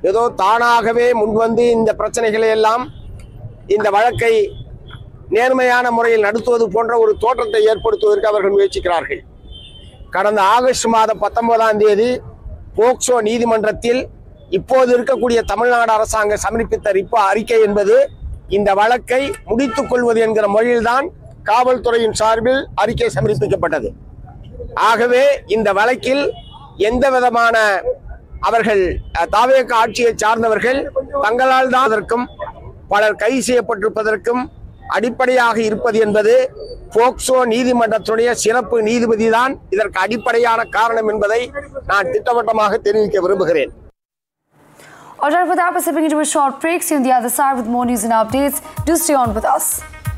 ஏதோ தானாகவே முன்வந்து இந்த பிரச்சனைகளை எல்லாம் இந்த வழக்கை நேர்மையான முறையில் நடத்துவது போன்ற ஒரு தோற்றத்தை ஏற்படுத்துவதற்கு அவர்கள் முயற்சிக்கிறார்கள் கடந்த ஆகஸ்ட் மாதம் பத்தொன்பதாம் தேதி போக்சோ நீதிமன்றத்தில் இப்போது இருக்கக்கூடிய தமிழ்நாடு அரசாங்கம் சமர்ப்பித்த ரிப்போ அறிக்கை என்பது இந்த வழக்கை முடித்துக் கொள்வது என்கிற மொழியில்தான் காவல்துறையின் சார்பில் அறிக்கை சமர்ப்பிக்கப்பட்டது ஆகவே இந்த வழக்கில் எந்த விதமான அவர்கள் அஹ், தாவேக ஆட்சியை சார்ந்தவர்கள் தங்களால் தான் அதற்கும் பலர் கைது செய்யப்பட்டிருப்பதற்கும் அடிப்படையாக இருப்பது என்பது போக்சோ நீதிமன்றத்துடைய சிறப்பு நீதிபதி தான் இதற்கு அடிப்படையான காரணம் என்பதை நான் திட்டவட்டமாக தெரிவிக்க விரும்புகிறேன் Alright, with that, we're stepping into a short break. See you on the other side with more news and updates. Do stay on with us.